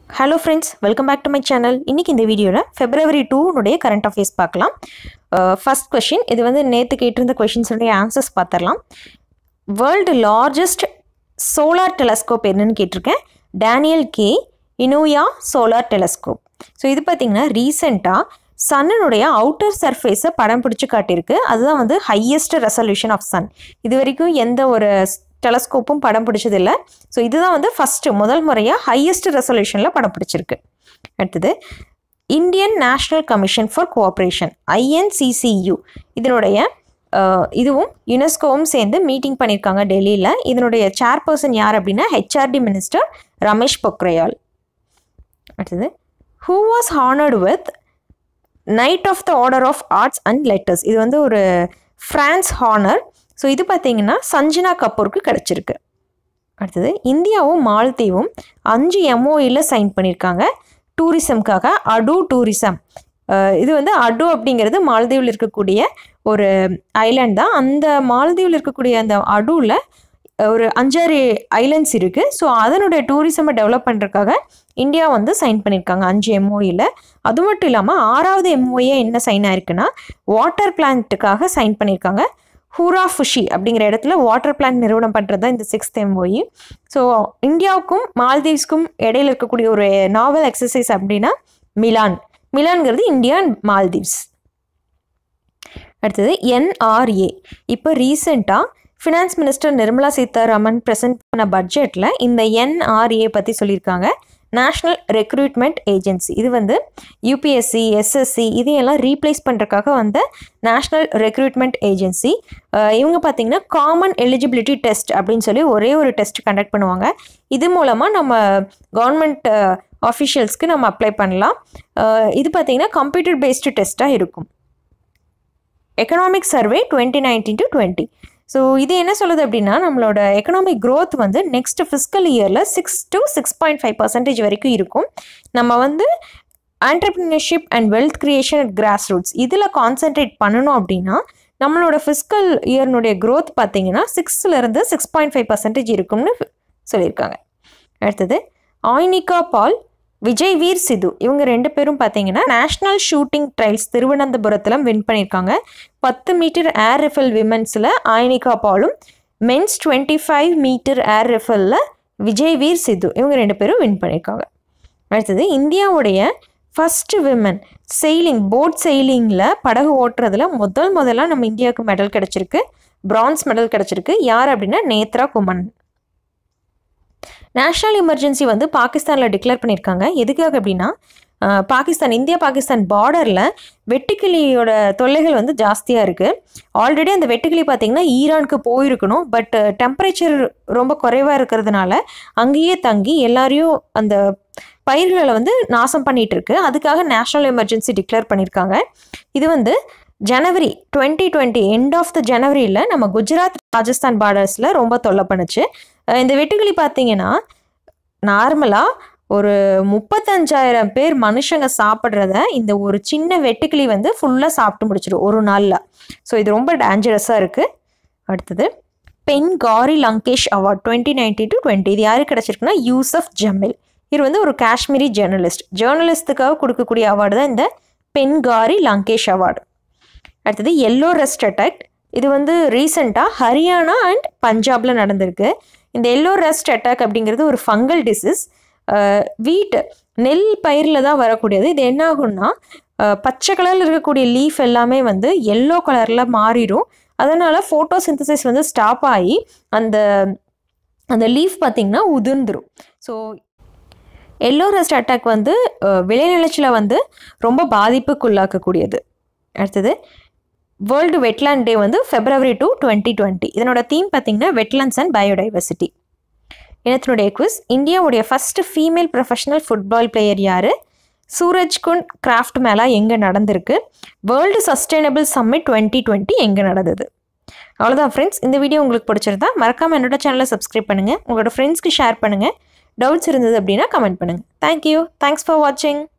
hello friends welcome back to my channel இன்றைக்கி இந்த வீடியோவில் ஃபெப்ரவரி டூனுடைய கரண்ட் அஃபேர்ஸ் பார்க்கலாம் ஃபர்ஸ்ட் கொஷின் இது வந்து நேற்று கேட்டிருந்த கொஷின்ஸுடைய ஆன்சர்ஸ் பார்த்துடலாம் வேர்ல்டு லார்ஜஸ்ட் சோலார் டெலஸ்கோப் என்னன்னு கேட்டிருக்கேன் Daniel K Inouye solar telescope so இது பார்த்திங்கன்னா ரீசெண்டாக சன்னுடைய அவுட்டர் சர்ஃபேஸை படம் பிடிச்சி காட்டியிருக்கு அதுதான் வந்து ஹையஸ்ட் ரெசல்யூஷன் ஆஃப் சன் இது வரைக்கும் எந்த ஒரு டெலஸ்கோப்பும் படம் பிடிச்சதில்லை ஸோ இதுதான் வந்து ஃபஸ்ட்டு முதல் முறையாக ஹையஸ்ட் ரெசல்யூஷனில் படம் பிடிச்சிருக்கு அடுத்தது Indian national commission for cooperation INCCU இதனுடைய அஹ், இதுவும் யுனெஸ்கோவும் சேர்ந்து மீட்டிங் பண்ணியிருக்காங்க டெல்லியில் இதனுடைய சேர்பர்சன் யார் அப்படின்னா ஹெச்ஆர்டி மினிஸ்டர் ரமேஷ் பொக்ரையால் அடுத்தது who was honoured with knight of the order of arts and letters இது வந்து ஒரு ஃப்ரான்ஸ் ஹானர் ஸோ இது பார்த்தீங்கன்னா சஞ்சனா கபூருக்கு கிடச்சிருக்கு அடுத்தது இந்தியாவும் மாலத்தீவும் அஞ்சு எம்ஓஇல சைன் பண்ணியிருக்காங்க டூரிசம்காக அடு டூரிசம் அஹ் இது வந்து அடு அப்படிங்கிறது மாலத்தீவில் இருக்கக்கூடிய ஒரு ஐலாண்ட் தான் அந்த மாலத்தீவில் இருக்கக்கூடிய அந்த அடுவில் ஒரு அஞ்சாறு ஐலண்ட்ஸ் இருக்குது ஸோ அதனுடைய டூரிசமை டெவலப் பண்ணுறதுக்காக இந்தியா வந்து சைன் பண்ணியிருக்காங்க அஞ்சு எம்ஓஇல அது மட்டும் இல்லாமல் ஆறாவது எம்ஓஏ என்ன சைன் ஆயிருக்குன்னா வாட்டர் பிளான்ட்டுக்காக சைன் பண்ணியிருக்காங்க ஹூரா ஃபுஷி அப்படிங்கிற இடத்துல வாட்டர் பிளான்ட் நிறுவனம் பண்ணுறது தான் இந்த சிக்ஸ்த் எம்ஓஇ ஸோ இந்தியாவுக்கும் மால்தீவ்ஸ்க்கும் இடையில இருக்கக்கூடிய ஒரு நாவல் எக்ஸசைஸ் அப்படின்னா மிலான் மிலான்ங்கிறது இந்தியா அண்ட் மால்தீவ்ஸ் அடுத்தது என்ஆர்ஏ இப்போ ரீசெண்டாக finance minister Nirmala Sitharaman present பண்ண பட்ஜெட்டில் இந்த என்ஆர்ஏ பற்றி சொல்லியிருக்காங்க நேஷ்னல் ரெக்ரூட்மெண்ட் ஏஜென்சி இது வந்து யூபிஎஸ்சி எஸ்எஸ்சி இதையெல்லாம் ரீப்ளேஸ் பண்ணுறதுக்காக வந்த நேஷ்னல் ரெக்ரூட்மெண்ட் ஏஜென்சி இவங்க பார்த்தீங்கன்னா காமன் எலிஜிபிலிட்டி டெஸ்ட் அப்படின்னு சொல்லி ஒரே ஒரு டெஸ்ட் கண்டக்ட் பண்ணுவாங்க இது மூலமாக நம்ம கவர்மெண்ட் ஆஃபிஷியல்ஸ்க்கு நம்ம அப்ளை பண்ணலாம் அஹ் இது பார்த்தீங்கன்னா கம்ப்யூட்டர் பேஸ்டு டெஸ்ட்டாக இருக்கும் economic survey twenty nineteen to twenty so இது என்ன சொல்லுது அப்படின்னா நம்மளோட எக்கனாமிக் growth வந்து நெக்ஸ்ட் ஃபிஸ்கல் இயரில் six to six point five percentage வரைக்கும் இருக்கும் நம்ம வந்து entrepreneurship and wealth creation at grass roots இதில் கான்சென்ட்ரேட் பண்ணணும் அப்படின்னா நம்மளோட ஃபிஸ்கல் இயர்னுடைய growth பார்த்தீங்கன்னா சிக்ஸ்லேருந்து சிக்ஸ் பாயிண்ட் ஃபைவ் பர்சன்டேஜ் இருக்கும்னு சொல்லியிருக்காங்க அடுத்தது ஆய்னிகா பால் விஜய் வீர் சிது இவங்க ரெண்டு பேரும் பார்த்தீங்கன்னா நேஷ்னல் ஷூட்டிங் ட்ரையல்ஸ் திருவனந்தபுரத்தில் வின் பண்ணியிருக்காங்க பத்து மீட்டர் ஏர் ரிஃபில் விமென்ஸில் ஆய்னிகா பாலும் men's twenty five metre air ரிஃபிலில் விஜய் வீர் சித்து இவங்க ரெண்டு பேரும் வின் பண்ணியிருக்காங்க அடுத்தது இந்தியாவுடைய ஃபஸ்ட்டு விமன் செயிலிங் போட் செயிலிங்கில் படகு ஓட்டுறதுல முதல் முதல்ல நம்ம இந்தியாவுக்கு மெடல் கிடச்சிருக்கு பிரான்ஸ் மெடல் கிடச்சிருக்கு யார் அப்படின்னா நேத்ரா குமன் நேஷ்னல் எமர்ஜென்சி வந்து பாகிஸ்தானில் டிக்ளேர் பண்ணியிருக்காங்க எதுக்காக அப்படின்னா அஹ், பாகிஸ்தான் இந்தியா பாகிஸ்தான் பார்டரில் வெட்டுக்கிளியோட தொல்லைகள் வந்து ஜாஸ்தியாக இருக்குது ஆல்ரெடி அந்த வெட்டுக்கிளி பார்த்திங்கன்னா ஈரானுக்கு போயிருக்கணும் பட் டெம்பரேச்சர் ரொம்ப குறைவாக இருக்கிறதுனால அங்கேயே தங்கி எல்லாரையும் அந்த பயிர்களை வந்து நாசம் பண்ணிட்டு இருக்கு அதுக்காக நேஷ்னல் எமர்ஜென்சி டிக்ளேர் பண்ணியிருக்காங்க இது வந்து January twenty twenty end of the ஜனவரியில் நம்ம குஜராத் ராஜஸ்தான் பார்டர்ஸில் ரொம்ப தொல்லை பண்ணுச்சு அஹ் இந்த வெட்டுக்கிளி பார்த்தீங்கன்னா நார்மலாக ஒரு முப்பத்தஞ்சாயிரம் பேர் மனுஷங்க சாப்பிட்றத இந்த ஒரு சின்ன வெட்டுக்கிளி வந்து ஃபுல்லாக சாப்பிட்டு முடிச்சிடும் ஒரு நாளில் ஸோ இது ரொம்ப டேஞ்சரஸாக இருக்குது அடுத்தது பென் காரி Lankesh award twenty nineteen to twenty இது யாருக்கு கிடச்சிருக்குன்னா யூசப் ஜமில் இவர் வந்து ஒரு காஷ்மீரி ஜேர்னலிஸ்ட் ஜேர்னலிஸ்ட்டுக்காக கொடுக்கக்கூடிய அவார்டு தான் இந்த பென் காரி லங்கேஷ் அவார்டு அடுத்தது எல்லோ ரெஸ்ட் அட்டாக் இது வந்து ரீசெண்டாக ஹரியானா அண்ட் பஞ்சாபில் நடந்திருக்கு இந்த எல்லோ ரெஸ்ட் அட்டாக் அப்படிங்கிறது ஒரு ஃபங்கல் டிசீஸ் வீட் நெல் பயிரில் தான் வரக்கூடியது இது என்ன ஆகும்னா அஹ், பச்சை கலரில் இருக்கக்கூடிய லீஃப் எல்லாமே வந்து எல்லோ கலரில் மாறிடும் அதனால் ஃபோட்டோ சிந்தசிஸ் வந்து ஸ்டாப் ஆகி அந்த அந்த லீஃப் பார்த்திங்கன்னா உதிர்ந்துரும் ஸோ எல்லோ ரெஸ்ட் அட்டாக் வந்து அஹ், விளைநிலச்சில் வந்து ரொம்ப பாதிப்புக்குள்ளாக்கக்கூடியது அடுத்தது வேர்ல்டு வெட்லேண்ட் டே வந்து ஃபெப்ரவரி டூ டுவெண்ட்டி டுவெண்ட்டி இதனோட தீம் பார்த்தீங்கன்னா வெட்லாண்ட்ஸ் அண்ட் பயோடைவர்சிட்டி இனத்தினுடைய குவிஸ் இந்தியாவுடைய first female professional football player யார் சூரஜ்குண்ட் கிராஃப்ட் மேலா எங்கே நடந்திருக்கு world sustainable summit twenty twenty எங்கே நடந்தது அவ்வளோதான் ஃப்ரெண்ட்ஸ் இந்த வீடியோ உங்களுக்கு பிடிச்சிருந்தா மறக்காமல் என்னோட சேனலை சப்ஸ்கிரைப் பண்ணுங்கள் உங்களோட ஃப்ரெண்ட்ஸ்க்கு ஷேர் பண்ணுங்கள் டவுட்ஸ் இருந்தது அப்படின்னா கமெண்ட் பண்ணுங்கள் தேங்க்யூ தேங்க்ஸ் ஃபார் வாட்சிங்